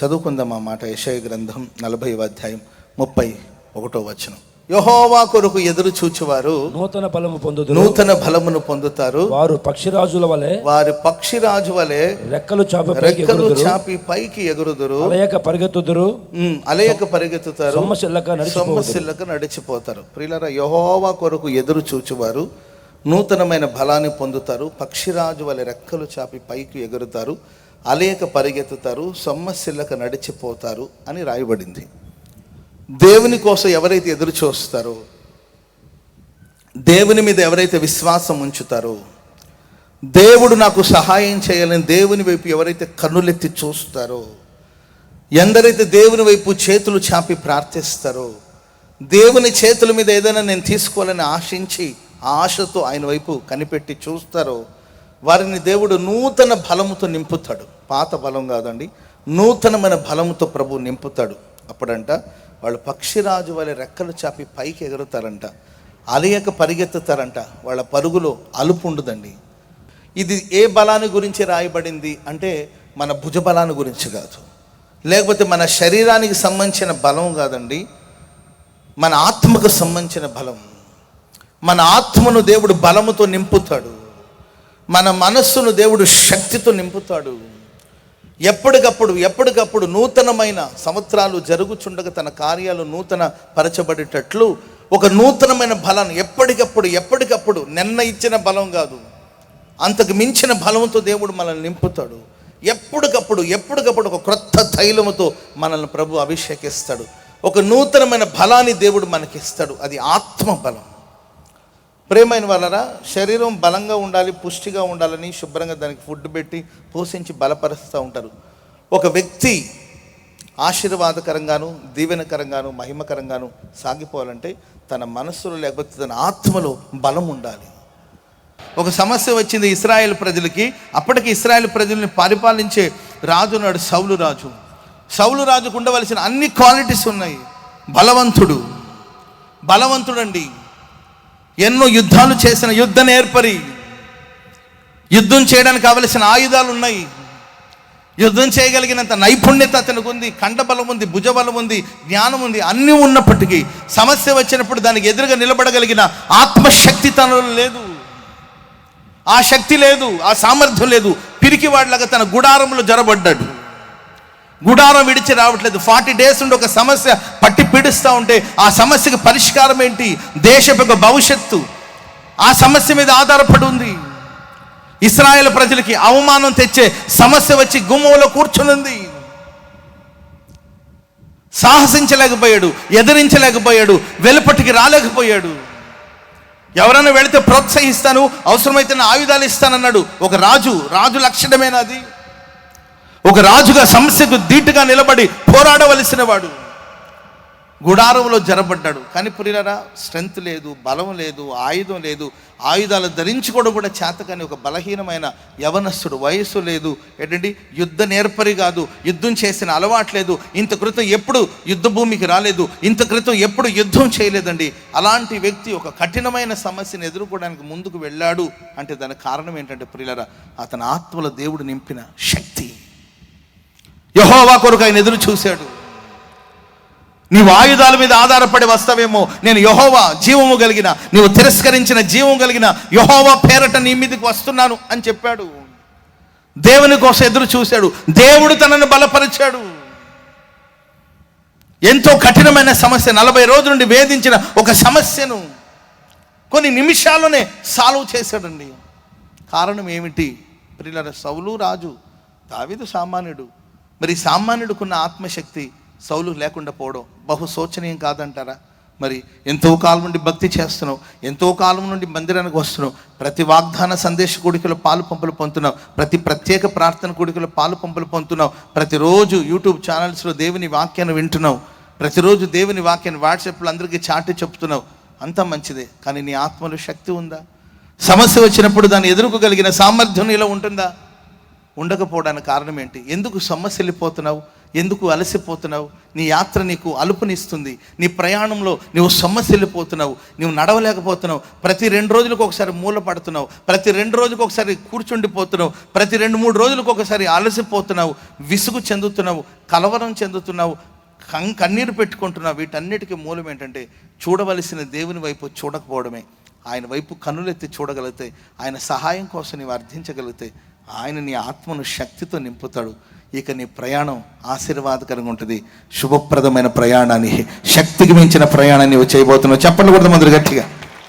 చదువుకుందాం ఆ మాట యశయ గ్రంథం నలభై అధ్యాయం ముప్పై ఒకటో వచనం యహోవా కొరకు ఎదురు చూచువారు నూతన బలము పొందుదురు నూతన బలమును పొందుతారు వారు పక్షిరాజుల వలె వారి పక్షిరాజు వలె రెక్కలు చాప పైకి రెక్కలు ఎగురుదురు చాపి పైకి ఎగురుదురు అలయక పరిగెత్తుదురు ఉమ్, అలయక పరిగెత్తుతారు సొమ్మసిల్లక నడిచిపోదురు సొమ్మసిల్లకు నడిచిపోతారు ప్రియులరా యహోవా కొరకు ఎదురు చూచువారు నూతనమైన బలాన్ని పొందుతారు పక్షిరాజు వలె రెక్కలు చాపి పైకి ఎగురుతారు అలేక పరిగెత్తుతారు సొమ్మసిల్లక నడిచిపోతారు అని రాయబడింది దేవుని కోసం ఎవరైతే ఎదురు చూస్తారో దేవుని మీద ఎవరైతే విశ్వాసం ఉంచుతారో దేవుడు నాకు సహాయం చేయాలని దేవుని వైపు ఎవరైతే కన్నులెత్తి చూస్తారో ఎందరైతే దేవుని వైపు చేతులు చాపి ప్రార్థిస్తారో దేవుని చేతుల మీద ఏదైనా నేను తీసుకోవాలని ఆశించి ఆ ఆశతో ఆయన వైపు కనిపెట్టి చూస్తారో వారిని దేవుడు నూతన బలముతో నింపుతాడు పాత బలం కాదండి నూతనమైన బలముతో ప్రభు నింపుతాడు అప్పుడంట వాళ్ళు పక్షిరాజు వలె రెక్కలు చాపి పైకి ఎగురుతారంట అలయక పరిగెత్తుతారంట వాళ్ళ పరుగులో అలుపు ఉండదండి ఇది ఏ బలాన్ని గురించి రాయబడింది అంటే మన భుజ బలాన్ని గురించి కాదు లేకపోతే మన శరీరానికి సంబంధించిన బలం కాదండి మన ఆత్మకు సంబంధించిన బలం మన ఆత్మను దేవుడు బలముతో నింపుతాడు మన మనస్సును దేవుడు శక్తితో నింపుతాడు ఎప్పటికప్పుడు ఎప్పటికప్పుడు నూతనమైన సంవత్సరాలు జరుగుచుండగా తన కార్యాలు నూతన పరచబడేటట్లు ఒక నూతనమైన బలాన్ని ఎప్పటికప్పుడు ఎప్పటికప్పుడు నిన్న ఇచ్చిన బలం కాదు అంతకు మించిన బలంతో దేవుడు మనల్ని నింపుతాడు ఎప్పటికప్పుడు ఎప్పటికప్పుడు ఒక క్రొత్త తైలముతో మనల్ని ప్రభు అభిషేకిస్తాడు ఒక నూతనమైన బలాన్ని దేవుడు మనకిస్తాడు అది ఆత్మ బలం ప్రేమైన వాళ్ళరా శరీరం బలంగా ఉండాలి పుష్టిగా ఉండాలని శుభ్రంగా దానికి ఫుడ్ పెట్టి పోషించి బలపరుస్తూ ఉంటారు ఒక వ్యక్తి ఆశీర్వాదకరంగాను దీవెనకరంగాను మహిమకరంగాను సాగిపోవాలంటే తన మనస్సులో లేకపోతే తన ఆత్మలో బలం ఉండాలి ఒక సమస్య వచ్చింది ఇస్రాయేల్ ప్రజలకి అప్పటికి ఇస్రాయేల్ ప్రజల్ని పరిపాలించే రాజు నాడు సౌలు రాజు సౌలు రాజుకు ఉండవలసిన అన్ని క్వాలిటీస్ ఉన్నాయి బలవంతుడు బలవంతుడండి ఎన్నో యుద్ధాలు చేసిన యుద్ధ నేర్పరి యుద్ధం చేయడానికి కావలసిన ఆయుధాలు ఉన్నాయి యుద్ధం చేయగలిగినంత నైపుణ్యత అతనికి ఉంది కండబలం ఉంది భుజబలం ఉంది జ్ఞానం ఉంది అన్నీ ఉన్నప్పటికీ సమస్య వచ్చినప్పుడు దానికి ఎదురుగా నిలబడగలిగిన ఆత్మశక్తి తనలో లేదు ఆ శక్తి లేదు ఆ సామర్థ్యం లేదు పిరికివాడిలాగా తన గుడారంలో జరబడ్డాడు గుడారం విడిచి రావట్లేదు ఫార్టీ డేస్ నుండి ఒక సమస్య పట్టి పీడిస్తూ ఉంటే ఆ సమస్యకి పరిష్కారం ఏంటి దేశపు యొక్క భవిష్యత్తు ఆ సమస్య మీద ఆధారపడి ఉంది ఇస్రాయేల్ ప్రజలకి అవమానం తెచ్చే సమస్య వచ్చి గుమ్మంలో కూర్చునుంది సాహసించలేకపోయాడు ఎదిరించలేకపోయాడు వెలుపటికి రాలేకపోయాడు ఎవరైనా వెళితే ప్రోత్సహిస్తాను అవసరమైతే నా ఆయుధాలు ఇస్తానన్నాడు ఒక రాజు రాజు లక్షణమేనా అది ఒక రాజుగా సమస్యకు ధీటుగా నిలబడి పోరాడవలసిన వాడు గుడారంలో జరబడ్డాడు కానీ పురిలరా స్ట్రెంత్ లేదు బలం లేదు ఆయుధం లేదు ఆయుధాలు ధరించుకోవడం కూడా చేతకాని ఒక బలహీనమైన యవనస్తుడు వయస్సు లేదు ఏంటండి యుద్ధ నేర్పరి కాదు యుద్ధం చేసిన అలవాటు లేదు ఇంత క్రితం ఎప్పుడు యుద్ధ భూమికి రాలేదు ఇంత క్రితం ఎప్పుడు యుద్ధం చేయలేదండి అలాంటి వ్యక్తి ఒక కఠినమైన సమస్యను ఎదుర్కోవడానికి ముందుకు వెళ్ళాడు అంటే దానికి కారణం ఏంటంటే ప్రియులరా అతని ఆత్మలో దేవుడు నింపిన శక్తి యహోవా కొరకు ఆయన ఎదురు చూశాడు నీవు ఆయుధాల మీద ఆధారపడి వస్తావేమో నేను యహోవా జీవము కలిగిన నీవు తిరస్కరించిన జీవం కలిగిన యహోవా పేరట నీ మీదకి వస్తున్నాను అని చెప్పాడు దేవుని కోసం ఎదురు చూశాడు దేవుడు తనను బలపరిచాడు ఎంతో కఠినమైన సమస్య నలభై రోజుల నుండి వేధించిన ఒక సమస్యను కొన్ని నిమిషాల్లోనే సాల్వ్ చేశాడండి కారణం ఏమిటి ప్రియుల సౌలు రాజు దావీదు సామాన్యుడు మరి సామాన్యుడుకున్న ఆత్మశక్తి సౌలు లేకుండా పోవడం బహు శోచనీయం కాదంటారా మరి ఎంతో కాలం నుండి భక్తి చేస్తున్నావు ఎంతో కాలం నుండి మందిరానికి వస్తున్నావు ప్రతి వాగ్దాన సందేశ కూడికలో పాలు పంపులు పొందుతున్నావు ప్రతి ప్రత్యేక ప్రార్థన కూడికలో పాలు పంపులు పొందుతున్నావు ప్రతిరోజు యూట్యూబ్ ఛానల్స్లో దేవుని వాక్యాన్ని వింటున్నావు ప్రతిరోజు దేవుని వాక్యాన్ని వాట్సాప్లో అందరికీ చాటి చెప్తున్నావు అంతా మంచిదే కానీ నీ ఆత్మలో శక్తి ఉందా సమస్య వచ్చినప్పుడు దాన్ని ఎదుర్కోగలిగిన సామర్థ్యం నీలో ఉంటుందా ఉండకపోవడానికి కారణం ఏంటి ఎందుకు సమస్య వెళ్ళిపోతున్నావు ఎందుకు అలసిపోతున్నావు నీ యాత్ర నీకు అలుపునిస్తుంది నీ ప్రయాణంలో నువ్వు సొమ్మసిల్లిపోతున్నావు నువ్వు నడవలేకపోతున్నావు ప్రతి రెండు రోజులకు ఒకసారి మూల పడుతున్నావు ప్రతి రెండు రోజులకు ఒకసారి కూర్చుండిపోతున్నావు ప్రతి రెండు మూడు రోజులకు ఒకసారి అలసిపోతున్నావు విసుగు చెందుతున్నావు కలవరం చెందుతున్నావు కం కన్నీరు పెట్టుకుంటున్నావు వీటన్నిటికీ మూలం ఏంటంటే చూడవలసిన దేవుని వైపు చూడకపోవడమే ఆయన వైపు కన్నులెత్తి చూడగలిగితే ఆయన సహాయం కోసం నీవు అర్థించగలిగితే ఆయన నీ ఆత్మను శక్తితో నింపుతాడు ఇక నీ ప్రయాణం ఆశీర్వాదకరంగా ఉంటుంది శుభప్రదమైన ప్రయాణాన్ని శక్తికి మించిన ప్రయాణాన్ని నువ్వు చేయబోతున్నావు చెప్పండి కూడా మంది గట్టిగా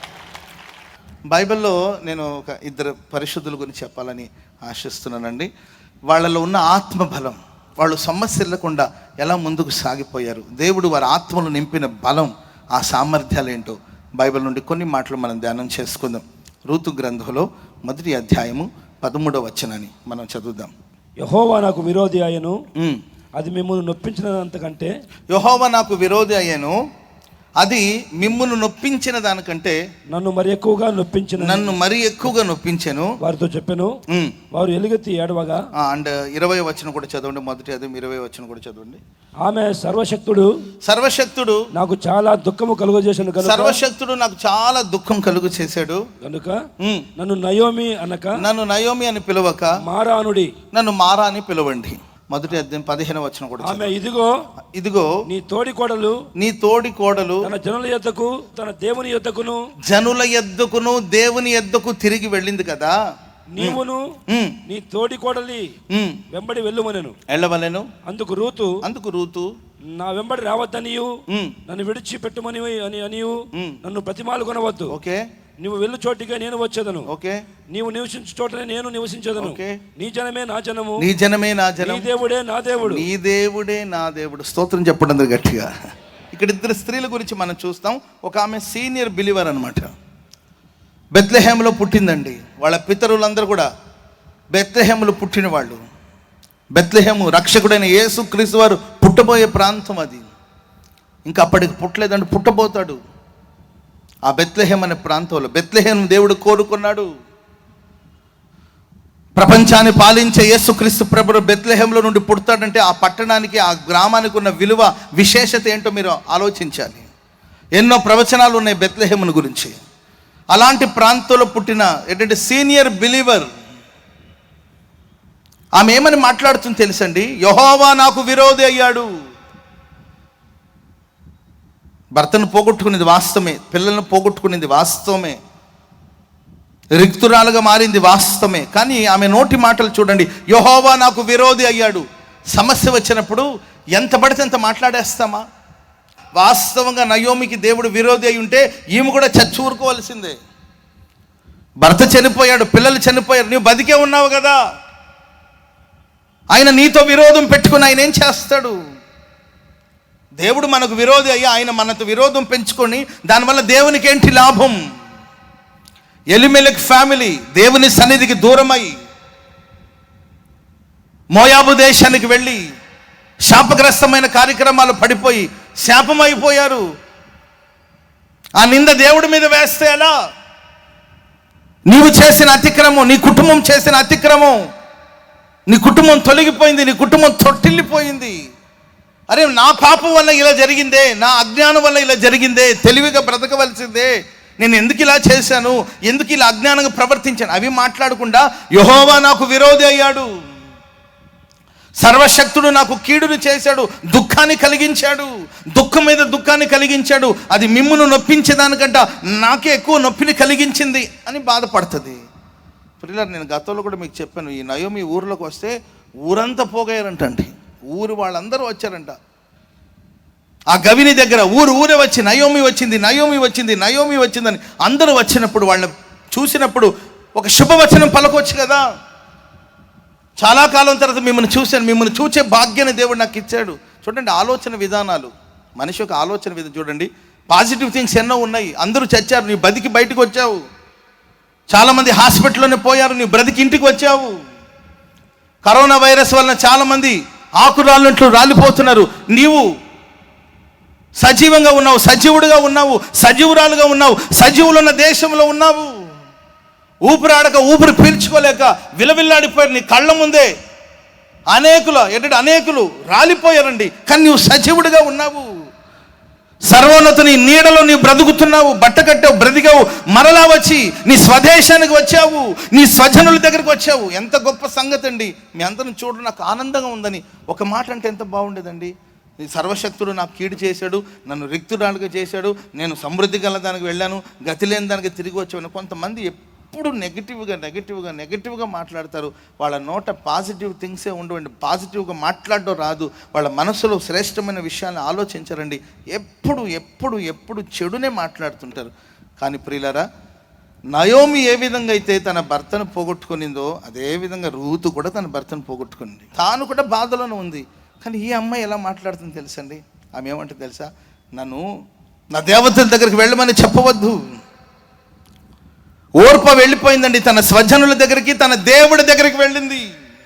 బైబిల్లో నేను ఒక ఇద్దరు పరిశుద్ధుల గురించి చెప్పాలని ఆశిస్తున్నానండి వాళ్ళలో ఉన్న ఆత్మబలం వాళ్ళు సమస్యలకుండా ఎలా ముందుకు సాగిపోయారు దేవుడు వారి ఆత్మలు నింపిన బలం ఆ సామర్థ్యాలు ఏంటో బైబిల్ నుండి కొన్ని మాటలు మనం ధ్యానం చేసుకుందాం ఋతు గ్రంథంలో మొదటి అధ్యాయము పదమూడవ వచనాన్ని మనం చదువుదాం యహోవా నాకు విరోధి అయ్యను ఉమ్. అది మిమ్మల్ని నొప్పించినంతకంటే యెహోవా నాకు విరోధి అయ్యాను అది మిమ్మును నొప్పించిన దానికంటే నన్ను మరి ఎక్కువగా నొప్పించిన నన్ను మరీ ఎక్కువగా నొప్పించాను వారితో చెప్పాను ఉమ్. వారు ఎలుగెత్తి ఏడవగా అండ్ ఇరవై వచ్చిన కూడా చదవండి మొదటి అది ఇరవై వచ్చిన కూడా చదవండి ఆమె సర్వశక్తుడు సర్వశక్తుడు నాకు చాలా దుఃఖము కలుగజేసిన కనుక సర్వశక్తుడు నాకు చాలా దుఃఖం కలుగు చేశాడు కనుక ఉమ్. నన్ను నయోమి అనక నన్ను నయోమి అని పిలవక మారానుడి నన్ను మారా అని పిలవండి మొదటి అధ్యాయం పదిహేను వచ్చిన కూడా ఆమె చదవండి. ఇదిగో ఇదిగో నీ తోడి కోడలు నీ తోడి కోడలు తన జనుల యొద్దకు తన దేవుని యొద్దకును జనుల ఎద్దుకును దేవుని ఎద్దుకు తిరిగి వెళ్ళింది కదా నీవును ఉమ్, నీ తోడి కోడలి ఉమ్. వెంబడి వెళ్ళుమనెను వెళ్ళవలెను అందుకు రూతు అందుకు రూతు నా వెంబడి రావద్దనియు ఉమ్, నన్ను విడిచి పెట్టుమని అని అనియు ఉమ్. నన్ను ప్రతిమాలు కొనవద్దు ఓకే నువ్వు వెళ్ళు చోటిగా నేను వచ్చేదను ఓకే నీవు నివసించు చోటనే నేను నివసించదను ఓకే. నీ జనమే నా జనము నీ జనమే నా నీ జనం దేవుడే నా దేవుడు నీ దేవుడే నా దేవుడు స్తోత్రం చెప్పండి అందరు గట్టిగా ఇక్కడ ఇద్దరు స్త్రీల గురించి మనం చూస్తాం ఒక ఆమె సీనియర్ బిలీవర్ అనమాట బెత్లెహేమ్లో పుట్టిందండి వాళ్ళ పితరులందరూ కూడా బెత్లెహేములో పుట్టిన వాళ్ళు బెత్లెహేము రక్షకుడైన యేసు క్రీస్తు వారు పుట్టబోయే ప్రాంతం అది ఇంకా అప్పటికి పుట్టలేదంటే పుట్టబోతాడు ఆ బెత్లెహేం అనే ప్రాంతంలో బెత్లెహేం దేవుడు కోరుకున్నాడు ప్రపంచాన్ని పాలించే యేసుక్రీస్తు ప్రభుడు బెత్లెహేంలో నుండి పుడతాడంటే ఆ పట్టణానికి ఆ గ్రామానికి ఉన్న విలువ విశేషత ఏంటో మీరు ఆలోచించాలి ఎన్నో ప్రవచనాలు ఉన్నాయి బెత్లెహేమును గురించి అలాంటి ప్రాంతంలో పుట్టిన ఏంటంటే సీనియర్ బిలీవర్ ఆమె ఏమని మాట్లాడుతుంది తెలుసండి యహోవా నాకు విరోధి అయ్యాడు భర్తను పోగొట్టుకునేది వాస్తవమే పిల్లలను పోగొట్టుకునేది వాస్తవమే రిక్తురాలుగా మారింది వాస్తవమే కానీ ఆమె నోటి మాటలు చూడండి యహోవా నాకు విరోధి అయ్యాడు సమస్య వచ్చినప్పుడు ఎంత పడితే అంత మాట్లాడేస్తామా వాస్తవంగా నయోమికి దేవుడు విరోధి అయి ఉంటే ఈమె కూడా చచ్చి ఊరుకోవాల్సిందే భర్త చనిపోయాడు పిల్లలు చనిపోయారు నువ్వు బతికే ఉన్నావు కదా ఆయన నీతో విరోధం పెట్టుకుని ఆయన ఏం చేస్తాడు దేవుడు మనకు విరోధి అయ్యి ఆయన మనతో విరోధం పెంచుకొని దానివల్ల దేవునికి ఏంటి లాభం ఎలిమెలక్ ఫ్యామిలీ దేవుని సన్నిధికి దూరమై మోయాబు దేశానికి వెళ్ళి శాపగ్రస్తమైన కార్యక్రమాలు పడిపోయి శాపమైపోయారు ఆ నింద దేవుడి మీద వేస్తే ఎలా నీవు చేసిన అతిక్రమం నీ కుటుంబం చేసిన అతిక్రమం నీ కుటుంబం తొలగిపోయింది నీ కుటుంబం తొట్టిల్లిపోయింది అరే నా పాపం వల్ల ఇలా జరిగిందే నా అజ్ఞానం వల్ల ఇలా జరిగిందే తెలివిగా బ్రతకవలసిందే నేను ఎందుకు ఇలా చేశాను ఎందుకు ఇలా అజ్ఞానంగా ప్రవర్తించాను అవి మాట్లాడకుండా యహోవా నాకు విరోధి అయ్యాడు సర్వశక్తుడు నాకు కీడును చేశాడు దుఃఖాన్ని కలిగించాడు దుఃఖం మీద దుఃఖాన్ని కలిగించాడు అది మిమ్మును నొప్పించేదానికంట నాకే ఎక్కువ నొప్పిని కలిగించింది అని బాధపడుతుంది పిల్లలు నేను గతంలో కూడా మీకు చెప్పాను ఈ నయోమి ఊర్లోకి వస్తే ఊరంతా పోగయ్యారంటండి ఊరు వాళ్ళందరూ వచ్చారంట ఆ గవిని దగ్గర ఊరు ఊరే వచ్చి నయోమి వచ్చింది నయోమి వచ్చింది నయోమి వచ్చిందని అందరూ వచ్చినప్పుడు వాళ్ళని చూసినప్పుడు ఒక శుభవచనం పలకొచ్చు కదా చాలా కాలం తర్వాత మిమ్మల్ని చూశాను మిమ్మల్ని చూసే భాగ్యాన్ని దేవుడు నాకు ఇచ్చాడు చూడండి ఆలోచన విధానాలు మనిషి యొక్క ఆలోచన విధానం చూడండి పాజిటివ్ థింగ్స్ ఎన్నో ఉన్నాయి అందరూ చచ్చారు నీ బతికి బయటకు వచ్చావు చాలామంది హాస్పిటల్లోనే పోయారు నీ బ్రతికి ఇంటికి వచ్చావు కరోనా వైరస్ వలన చాలామంది ఆకురాళ్ళంట్లు రాలిపోతున్నారు నీవు సజీవంగా ఉన్నావు సజీవుడిగా ఉన్నావు సజీవురాలుగా ఉన్నావు సజీవులున్న దేశంలో ఉన్నావు ఊపిరాడక ఊపిరి పీల్చుకోలేక విలవిల్లాడిపోయారు నీ కళ్ళ ముందే అనేకులు ఏంటంటే అనేకులు రాలిపోయారండి కానీ నువ్వు సజీవుడిగా ఉన్నావు సర్వోన్నతుని నీడలో నీవు బ్రతుకుతున్నావు బట్ట కట్టావు బ్రతికావు మరలా వచ్చి నీ స్వదేశానికి వచ్చావు నీ స్వజనుల దగ్గరికి వచ్చావు ఎంత గొప్ప సంగతి అండి మీ అందరిని చూడడం నాకు ఆనందంగా ఉందని ఒక మాట అంటే ఎంత బాగుండేదండి ఈ సర్వశక్తుడు నాకు కీడు చేశాడు నన్ను రిక్తురాలుగా చేశాడు నేను సమృద్ధి గల దానికి వెళ్ళాను గతి లేని దానికి తిరిగి వచ్చాను కొంతమంది ఎప్పుడు నెగిటివ్గా నెగిటివ్గా నెగిటివ్గా మాట్లాడతారు వాళ్ళ నోట పాజిటివ్ థింగ్సే ఉండవండి పాజిటివ్గా మాట్లాడడం రాదు వాళ్ళ మనసులో శ్రేష్టమైన విషయాన్ని ఆలోచించరండి ఎప్పుడు ఎప్పుడు ఎప్పుడు చెడునే మాట్లాడుతుంటారు కానీ ప్రియులరా నయోమి ఏ విధంగా అయితే తన భర్తను పోగొట్టుకునిందో అదే విధంగా రూతు కూడా తన భర్తను పోగొట్టుకుంది తాను కూడా బాధలోనే ఉంది కానీ ఈ అమ్మాయి ఎలా మాట్లాడుతుంది తెలుసండి ఆమె ఏమంటే తెలుసా నన్ను నా దేవతల దగ్గరికి వెళ్ళమని చెప్పవద్దు ఓర్ప వెళ్ళిపోయిందండి తన స్వజనుల దగ్గరికి తన దేవుడి దగ్గరికి వెళ్ళింది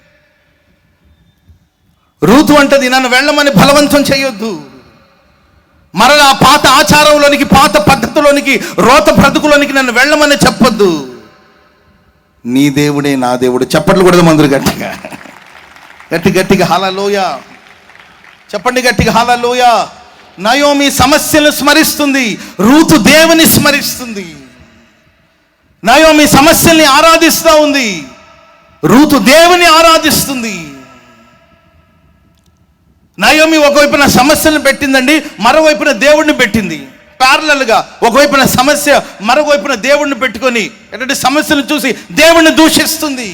రూతు అంటది నన్ను వెళ్ళమని బలవంతం చేయొద్దు మరలా ఆ పాత ఆచారంలోనికి పాత పద్ధతిలోనికి రోత బ్రతుకులోనికి నన్ను వెళ్ళమని చెప్పొద్దు నీ దేవుడే నా దేవుడు చెప్పట్లు కూడా మందురు గట్టిగా గట్టి గట్టిగా హాలలోయ చెప్పండి గట్టిగా హాలలోయ నయోమి సమస్యలను స్మరిస్తుంది రూతు దేవుని స్మరిస్తుంది నయోమి సమస్యల్ని ఆరాధిస్తూ ఉంది రూతు దేవుని ఆరాధిస్తుంది నయోమి ఒకవైపున సమస్యలను పెట్టిందండి మరోవైపున దేవుడిని పెట్టింది ప్యారలల్గా ఒకవైపున సమస్య మరోవైపున దేవుడిని పెట్టుకొని ఎటువంటి సమస్యలను చూసి దేవుడిని దూషిస్తుంది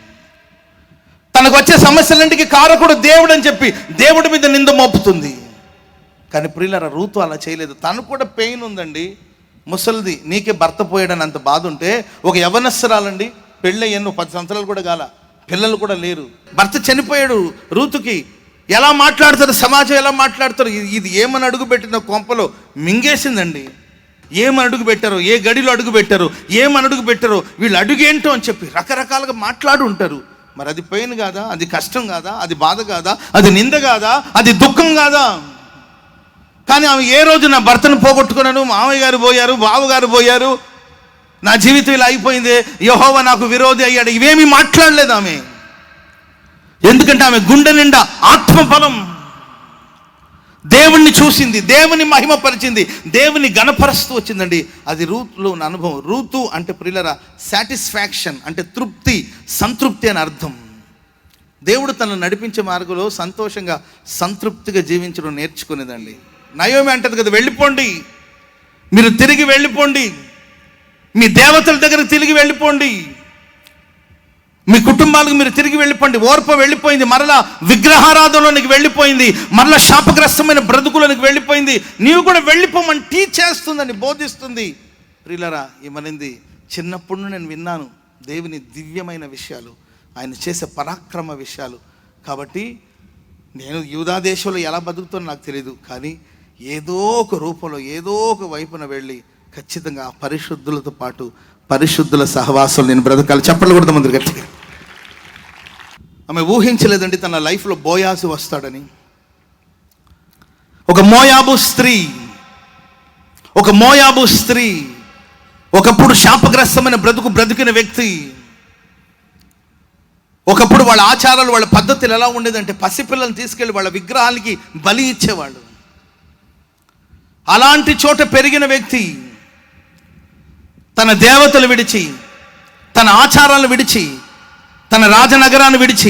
తనకు వచ్చే సమస్యలంటికి కారకుడు దేవుడు అని చెప్పి దేవుడి మీద నింద మోపుతుంది కానీ ప్రియులర రూతు అలా చేయలేదు తను కూడా పెయిన్ ఉందండి ముసలిది నీకే భర్త పోయాడని అంత బాధ ఉంటే ఒక యవనస్సరాలండి పెళ్ళి ఎన్నో పది సంవత్సరాలు కూడా కాల పిల్లలు కూడా లేరు భర్త చనిపోయాడు రూతుకి ఎలా మాట్లాడతారు సమాజం ఎలా మాట్లాడతారు ఇది- ఇది ఏమని అడుగు పెట్టిన కొంపలో మింగేసిందండి ఏమని అడుగు పెట్టారో ఏ గడిలో అడుగు పెట్టారో ఏమని అడుగు పెట్టారో వీళ్ళు అడుగేంటో అని చెప్పి రకరకాలుగా మాట్లాడు ఉంటారు మరి అది పెయిన్ కాదా అది కష్టం కాదా అది బాధ కాదా అది నింద కాదా అది దుఃఖం కాదా కానీ ఆమె ఏ రోజు నా భర్తను పోగొట్టుకున్నాను మామయ్య గారు పోయారు బావగారు పోయారు నా జీవితం ఇలా అయిపోయింది యహోవ నాకు విరోధి అయ్యాడు ఇవేమీ మాట్లాడలేదు ఆమె ఎందుకంటే ఆమె గుండె నిండా ఆత్మఫలం దేవుణ్ణి చూసింది దేవుని మహిమపరిచింది దేవుని గణపరుస్తూ వచ్చిందండి అది రూతులో ఉన్న అనుభవం రూతు అంటే ప్రియులరా సాటిస్ఫాక్షన్ అంటే తృప్తి సంతృప్తి అని అర్థం దేవుడు తనను నడిపించే మార్గంలో సంతోషంగా సంతృప్తిగా జీవించడం నేర్చుకునేదండి నయోమి అంటది కదా వెళ్ళిపోండి మీరు తిరిగి వెళ్ళిపోండి మీ దేవతల దగ్గర తిరిగి వెళ్ళిపోండి మీ కుటుంబాలకు మీరు తిరిగి వెళ్ళిపోండి ఓర్ప వెళ్ళిపోయింది మరలా విగ్రహారాధనలోనికి వెళ్ళిపోయింది మరలా శాపగ్రస్తమైన బ్రతుకులోనికి వెళ్ళిపోయింది నీవు కూడా వెళ్ళిపోమని టీచ్ చేస్తుందని బోధిస్తుంది ప్రియులరా ఏమనింది చిన్నప్పుడు నేను విన్నాను దేవుని దివ్యమైన విషయాలు ఆయన చేసే పరాక్రమ విషయాలు కాబట్టి నేను యూదా దేశంలో ఎలా బతుకుతానో నాకు తెలియదు కానీ ఏదో ఒక రూపంలో ఏదో ఒక వైపున వెళ్ళి ఖచ్చితంగా ఆ పరిశుద్ధులతో పాటు పరిశుద్ధుల సహవాసం నేను బ్రతకాలి చెప్పలు కూడా ముందు గట్టిగా ఆమె ఊహించలేదండి తన లైఫ్లో బోయాసు వస్తాడని ఒక మోయాబు స్త్రీ ఒక మోయాబు స్త్రీ ఒకప్పుడు శాపగ్రస్తమైన బ్రతుకు బ్రతికిన వ్యక్తి ఒకప్పుడు వాళ్ళ ఆచారాలు వాళ్ళ పద్ధతులు ఎలా ఉండేదంటే పసిపిల్లల్ని తీసుకెళ్ళి వాళ్ళ విగ్రహాలకి బలి ఇచ్చేవాళ్ళు అలాంటి చోట పెరిగిన వ్యక్తి తన దేవతలు విడిచి తన ఆచారాలను విడిచి తన రాజనగరాన్ని విడిచి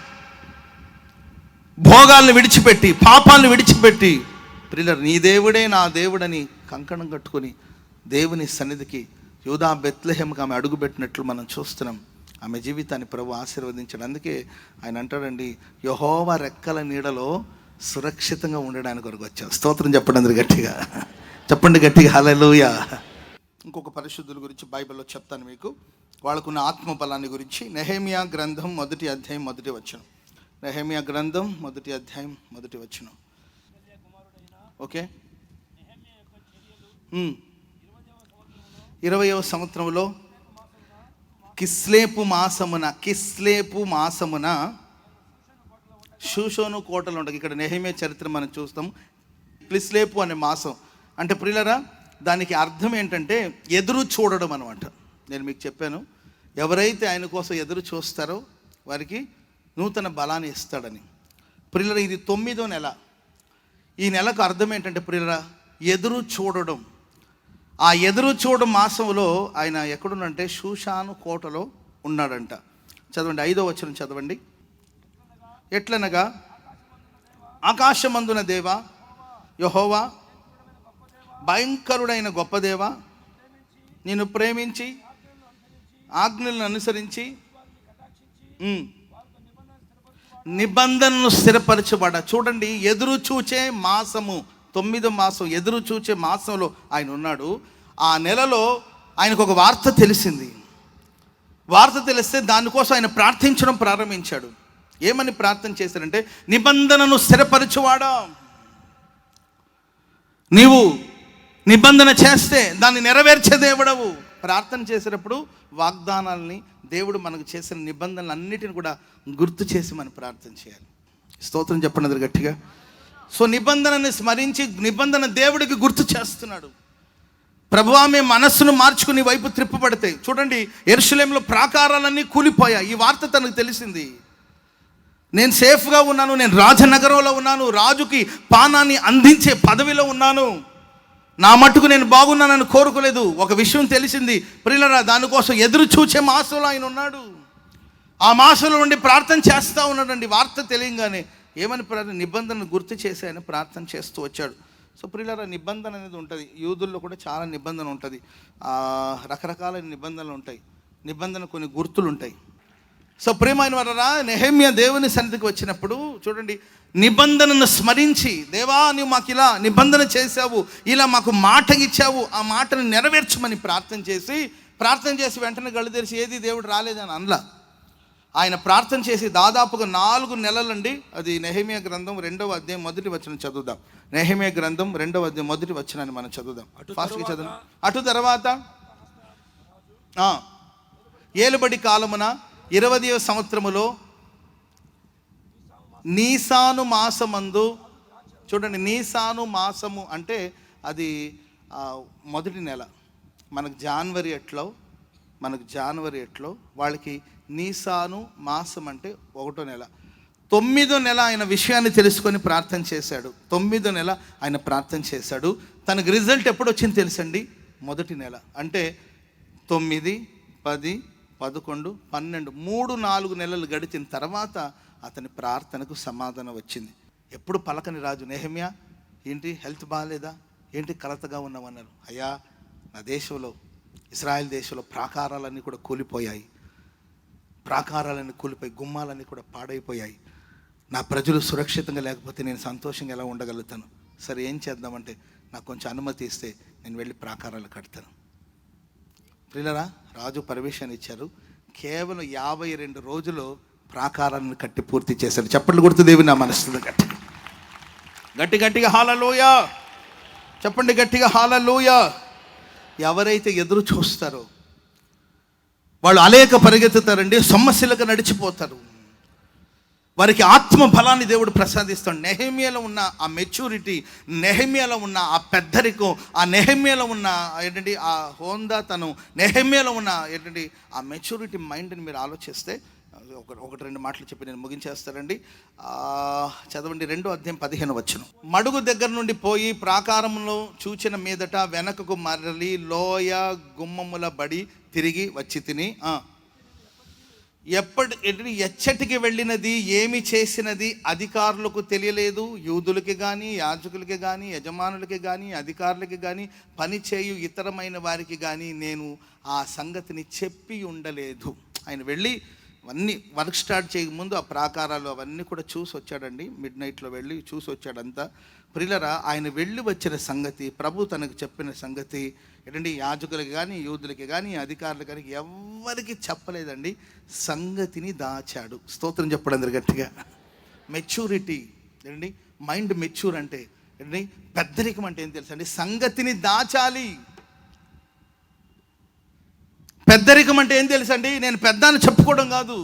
భోగాలను విడిచిపెట్టి పాపాలను విడిచిపెట్టి ప్రిల్లర్ నీ దేవుడే నా దేవుడని కంకణం కట్టుకొని దేవుని సన్నిధికి యూదా బెత్లెహెంకి ఆమె అడుగుపెట్టినట్లు మనం చూస్తున్నాం ఆమె జీవితాన్ని ప్రభు ఆశీర్వదించాడు అందుకే ఆయన అంటాడండి యహోవ రెక్కల నీడలో సురక్షితంగా ఉండడానికి వరకు వచ్చాం స్తోత్రం చెప్పండి అందరు గట్టిగా చెప్పండి గట్టిగా హల్లెలూయా ఇంకొక పరిశుద్ధుల గురించి బైబిల్లో చెప్తాను మీకు వాళ్ళకున్న ఆత్మ బలాన్ని గురించి నెహేమియా గ్రంథం మొదటి అధ్యాయం మొదటి వచనం నెహేమియా గ్రంథం మొదటి అధ్యాయం మొదటి వచనం ఓకే ఉమ్. ఇరవయవ సంవత్సరంలో కిస్లేపు మాసమున కిస్లేపు మాసమున షూషోను కోటలు ఉంటాయి ఇక్కడ నెహమే చరిత్ర మనం చూస్తాం క్లిస్లేపు అనే మాసం అంటే ప్రియులరా దానికి అర్థం ఏంటంటే ఎదురు చూడడం అనమాట నేను మీకు చెప్పాను ఎవరైతే ఆయన కోసం ఎదురు చూస్తారో వారికి నూతన బలాన్ని ఇస్తాడని ప్రియుల ఇది తొమ్మిదో నెల ఈ నెలకు అర్థం ఏంటంటే ప్రియుల ఎదురు చూడడం ఆ ఎదురు చూడడం మాసంలో ఆయన ఎక్కడున్నంటే షూషాను కోటలో ఉన్నాడంట చదవండి ఐదో వచనం చదవండి ఎట్లనగా ఆకాశమందున దేవా యహోవా భయంకరుడైన గొప్ప దేవా నిన్ను ప్రేమించి ఆజ్ఞలను అనుసరించి ఉమ్, నిబంధనను స్థిరపరచబడ చూడండి ఎదురు చూచే మాసము తొమ్మిదో మాసం ఎదురు చూచే మాసంలో ఆయన ఉన్నాడు ఆ నెలలో ఆయనకు ఒక వార్త తెలిసింది వార్త తెలిస్తే దానికోసం ఆయన ప్రార్థించడం ప్రారంభించాడు ఏమని ప్రార్థన చేశాడంటే నిబంధనను స్థిరపరచువాడా నీవు నిబంధన చేస్తే దాన్ని నెరవేర్చే దేవుడవు ప్రార్థన చేసేటప్పుడు వాగ్దానాలని దేవుడు మనకు చేసిన నిబంధనలు అన్నిటిని కూడా గుర్తు చేసి మనం ప్రార్థన చేయాలి స్తోత్రం చెప్పండి గట్టిగా సో నిబంధనని స్మరించి నిబంధన దేవుడికి గుర్తు చేస్తున్నాడు ప్రభువా మేము మనస్సును మార్చుకుని నీ వైపు త్రిప్పబడతాయి చూడండి ఎరుసలేంలో ప్రాకారాలన్నీ కూలిపోయాయి ఈ వార్త తనకు తెలిసింది నేను సేఫ్గా ఉన్నాను నేను రాజనగరంలో ఉన్నాను రాజుకి పానాన్ని అందించే పదవిలో ఉన్నాను నా మట్టుకు నేను బాగున్నానని కోరుకోలేదు ఒక విషయం తెలిసింది ప్రియులరా దానికోసం ఎదురు చూచే మాసంలో ఆయన ఉన్నాడు ఆ మాసంలో నుండి ప్రార్థన చేస్తూ ఉన్నాడండి వార్త తెలియగానే ఏమని ప్రార్థన నిబంధనను గుర్తు చేసి ఆయన ప్రార్థన చేస్తూ వచ్చాడు సో ప్రియులరా నిబంధన అనేది ఉంటుంది యూదుల్లో కూడా చాలా నిబంధన ఉంటుంది ఆ, రకరకాల నిబంధనలు ఉంటాయి నిబంధన కొన్ని గుర్తులు ఉంటాయి సో ప్రేమైన వరరా నెహమ్య దేవుని సన్నిధికి వచ్చినప్పుడు చూడండి నిబంధనను స్మరించి దేవా నువ్వు మాకు ఇలా నిబంధన చేశావు ఇలా మాకు మాట ఇచ్చావు ఆ మాటను నెరవేర్చమని ప్రార్థన చేసి ప్రార్థన చేసి వెంటనే గళ్ళు తెరిచి ఏది దేవుడు రాలేదని అనలా ఆయన ప్రార్థన చేసి దాదాపుగా నాలుగు నెలలండి అది నెహమియా గ్రంథం రెండవ అధ్యాయం మొదటి వచనం చదువుదాం నెహమియా గ్రంథం రెండవ అధ్యాయం మొదటి వచనాన్ని మనం చదువుదాం అటు ఫాస్ట్గా తరువాత- చదువు అటు తర్వాత ఆ, ఏలుబడి కాలమున ఇరవదవ సంవత్సరములో నీసాను మాసమందు చూడండి నీసాను మాసము అంటే అది ఆ, మొదటి నెల మనకు జాన్వరి ఎట్లో మనకు జాన్వరి ఎట్లో వాళ్ళకి నీసాను మాసం అంటే ఒకటో నెల తొమ్మిదో నెల ఆయన విషయాన్ని తెలుసుకొని ప్రార్థన చేశాడు తొమ్మిదో నెల ఆయన ప్రార్థన చేశాడు తనకు రిజల్ట్ ఎప్పుడు వచ్చింది తెలుసండి మొదటి నెల అంటే తొమ్మిది పది పదకొండు పన్నెండు మూడు నాలుగు నెలలు గడిచిన తర్వాత అతని ప్రార్థనకు సమాధానం వచ్చింది ఎప్పుడు పలకని రాజు నెహమ్యా ఏంటి హెల్త్ బాగాలేదా ఏంటి కలతగా ఉన్నామన్నారు అయ్యా నా దేశంలో ఇస్రాయెల్ దేశంలో ప్రాకారాలన్నీ కూడా కూలిపోయాయి ప్రాకారాలన్నీ కూలిపోయి గుమ్మాలన్నీ కూడా పాడైపోయాయి నా ప్రజలు సురక్షితంగా లేకపోతే నేను సంతోషంగా ఎలా ఉండగలుగుతాను సరే ఏం చేద్దామంటే నాకు కొంచెం అనుమతి ఇస్తే నేను వెళ్ళి ప్రాకారాలు కడతాను ప్రియులరా రాజు పర్మిషన్ ఇచ్చారు కేవలం యాభై రెండు రోజులు ప్రాకారాన్ని కట్టి పూర్తి చేశారు చప్పట్లు గుర్తు దేవి నా మనస్తుంది గట్టి గట్టి గట్టిగా హాలలోయ చెప్పండి గట్టిగా హాలలోయ ఎవరైతే ఎదురు చూస్తారో వాళ్ళు అనేక పరిగెత్తుతారండి సమస్యలకు నడిచిపోతారు వారికి ఆత్మ బలాన్ని దేవుడు ప్రసాదిస్తాడు నెహమియాలో ఉన్న ఆ మెచ్యూరిటీ నెహమియాలో ఉన్న ఆ పెద్దరికం ఆ నెహమియాలో ఉన్న ఏంటంటే ఆ హోందాతనం నెహమియాలో ఉన్న ఏంటంటే ఆ మెచ్యూరిటీ మైండ్ని మీరు ఆలోచిస్తే ఒక ఒకటి రెండు మాటలు చెప్పి నేను ముగించేస్తానండి ఆ, చదవండి రెండో అధ్యాయం పదిహేను వచ్చును మడుగు దగ్గర నుండి పోయి ప్రాకారంలో చూచిన మీదట వెనకకు మరలి లోయ గుమ్మముల బడి తిరిగి వచ్చి తిని ఆ, ఎప్పటి ఎటు ఎచ్చటికి వెళ్ళినది ఏమి చేసినది అధికారులకు తెలియలేదు యూదులకి కానీ యాజకులకి కానీ యజమానులకి కానీ అధికారులకి కానీ పని చేయు ఇతరమైన వారికి కానీ నేను ఆ సంగతిని చెప్పి ఉండలేదు ఆయన వెళ్ళి అవన్నీ వర్క్ స్టార్ట్ చేయకముందు ఆ ప్రాకారాలు అవన్నీ కూడా చూసి వచ్చాడండి మిడ్ నైట్లో వెళ్ళి చూసి వచ్చాడంతా ప్రిలరా ఆయన వెళ్ళి వచ్చిన సంగతి ప్రభు తనకు చెప్పిన సంగతి ఏంటంటే యాజకులకి కానీ యూదులకి కానీ అధికారులకు కానీ ఎవ్వరికి చెప్పలేదండి సంగతిని దాచాడు స్తోత్రం చెప్పడం అందరు గట్టిగా మెచ్యూరిటీ ఏంటండి మైండ్ మెచ్యూర్ అంటే ఏంటండి పెద్దరికం అంటే ఏం తెలుసు అండి సంగతిని దాచాలి పెద్దరికం అంటే ఏం తెలుసండి నేను పెద్ద అని చెప్పుకోవడం కాదు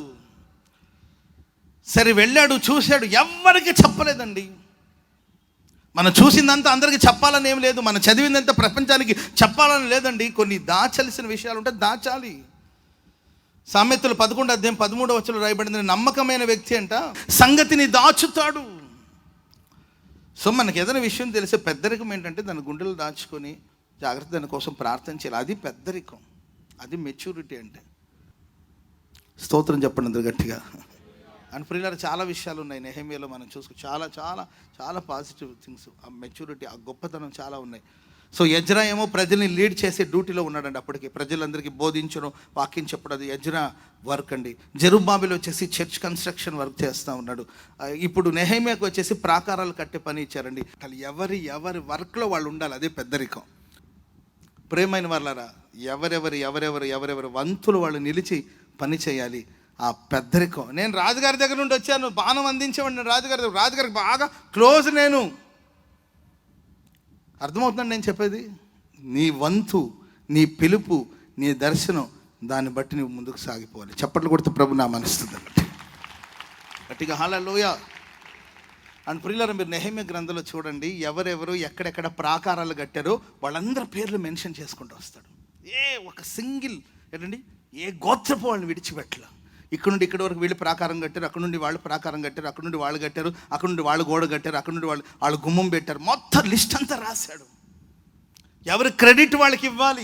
సరే వెళ్ళాడు చూశాడు ఎవ్వరికి చెప్పలేదండి మనం చూసిందంతా అందరికీ చెప్పాలని ఏం లేదు మనం చదివిందంతా ప్రపంచానికి చెప్పాలని లేదండి కొన్ని దాచాల్సిన విషయాలు ఉంటే దాచాలి సామెతలు పదకొండు అధ్యాయం పదమూడు వచ్చలు రాయబడింది నమ్మకమైన వ్యక్తి అంట సంగతిని దాచుతాడు సో మనకి ఏదైనా విషయం తెలిసే పెద్దరికం ఏంటంటే దాని గుండెలు దాచుకొని జాగ్రత్త దానికోసం ప్రార్థన చేయాలి అది పెద్దరికం అది మెచ్యూరిటీ అంటే స్తోత్రం చెప్పండి అందరు గట్టిగా అండ్ ప్రియులారు చాలా విషయాలు ఉన్నాయి నెహమియాలో మనం చూసుకో చాలా చాలా చాలా పాజిటివ్ థింగ్స్ ఆ మెచ్యూరిటీ ఆ గొప్పతనం చాలా ఉన్నాయి సో యజ్రా ఏమో ప్రజల్ని లీడ్ చేసే డ్యూటీలో ఉన్నాడండి అప్పటికి ప్రజలందరికీ బోధించడం వాక్యం చెప్పడం అది యజ్రా వర్క్ అండి జెరుబాబిలో వచ్చేసి చర్చ్ కన్స్ట్రక్షన్ వర్క్ చేస్తూ ఉన్నాడు ఆ, ఇప్పుడు నెహమియాకు వచ్చేసి ప్రాకారాలు కట్టే పని ఇచ్చారండి అసలు ఎవరి ఎవరి వర్క్లో వాళ్ళు ఉండాలి అదే పెద్దరికం ప్రేమైన వాళ్ళరా ఎవరెవరు ఎవరెవరు ఎవరెవరు వంతులు వాళ్ళు నిలిచి పని చేయాలి ఆ పెద్దరికం నేను రాజుగారి దగ్గర నుండి వచ్చాను బాణం అందించేవాడిని రాజుగారి దగ్గర రాజుగారికి బాగా క్లోజ్ నేను అర్థమవుతుందండి నేను చెప్పేది నీ వంతు నీ పిలుపు నీ దర్శనం దాన్ని బట్టి నువ్వు ముందుకు సాగిపోవాలి చప్పట్లు కొడితే ప్రభు నా మనస్తుంది గట్టిగా హాలలోయ అండ్ ప్రియులారా మీరు నెహమ్య గ్రంథంలో చూడండి ఎవరెవరు ఎక్కడెక్కడ ప్రాకారాలు కట్టారో వాళ్ళందరి పేర్లు మెన్షన్ చేసుకుంటూ వస్తాడు ఏ ఒక సింగిల్ ఏంటండి ఏ గోత్రపు వాళ్ళని విడిచిపెట్టల ఇక్కడ నుండి ఇక్కడ వరకు వీళ్ళు ప్రాకారం కట్టారు అక్కడ నుండి వాళ్ళు ప్రాకారం కట్టారు అక్కడ నుండి వాళ్ళు కట్టారు అక్కడ నుండి వాళ్ళు గోడ కట్టారు అక్కడ నుండి వాళ్ళు వాళ్ళు గుమ్మం పెట్టారు మొత్తం లిస్ట్ అంతా రాశాడు ఎవరి క్రెడిట్ వాళ్ళకి ఇవ్వాలి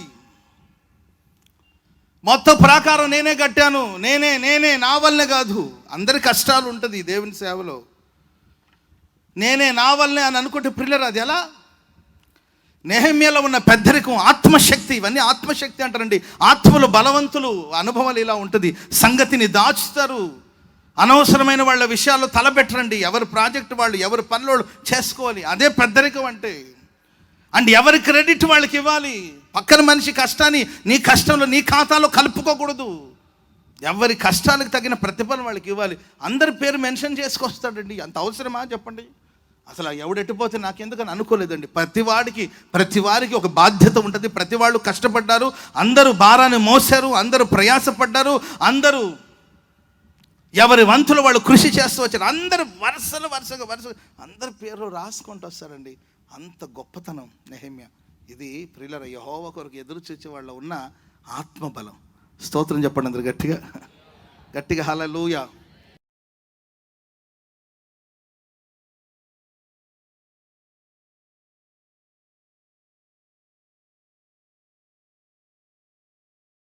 మొత్తం ప్రాకారం నేనే కట్టాను నేనే నేనే నా వల్లనే కాదు అందరి కష్టాలు ఉంటుంది ఈ దేవుని సేవలో నేనే నా వల్లనే అని అనుకుంటే ప్రిల్లర్ అది ఎలా నెహమ్యలో ఉన్న పెద్దరికం ఆత్మశక్తి ఇవన్నీ ఆత్మశక్తి అంటారండి ఆత్మలు బలవంతులు అనుభవాలు ఇలా ఉంటుంది సంగతిని దాచుతారు అనవసరమైన వాళ్ళ విషయాల్లో తలపెట్టరండి ఎవరి ప్రాజెక్ట్ వాళ్ళు ఎవరి పనులు వాళ్ళు చేసుకోవాలి అదే పెద్దరికం అంటే అండ్ ఎవరి క్రెడిట్ వాళ్ళకి ఇవ్వాలి పక్కన మనిషి కష్టాన్ని నీ కష్టంలో నీ ఖాతాలో కలుపుకోకూడదు ఎవరి కష్టాలకు తగిన ప్రతిఫలం వాళ్ళకి ఇవ్వాలి అందరి పేరు మెన్షన్ చేసుకొస్తాడండి అంత అవసరమా చెప్పండి అసలు ఎవడెట్టిపోతే నాకెందుకని అనుకోలేదండి ప్రతి వాడికి ప్రతి వారికి ఒక బాధ్యత ఉంటుంది ప్రతి వాళ్ళు కష్టపడ్డారు అందరూ భారాన్ని మోసారు అందరూ ప్రయాసపడ్డారు అందరూ ఎవరి వంతులు వాళ్ళు కృషి చేస్తూ వచ్చారు అందరు వరుసలు వరుసగా వరుస అందరి పేర్లు రాసుకుంటూ వస్తారండి అంత గొప్పతనం నెహమ్య ఇది ప్రియులర యహోవ కొరకు ఎదురు చూచే వాళ్ళ ఉన్న ఆత్మబలం స్తోత్రం చెప్పండి అందరు గట్టిగా గట్టిగా హలలుయా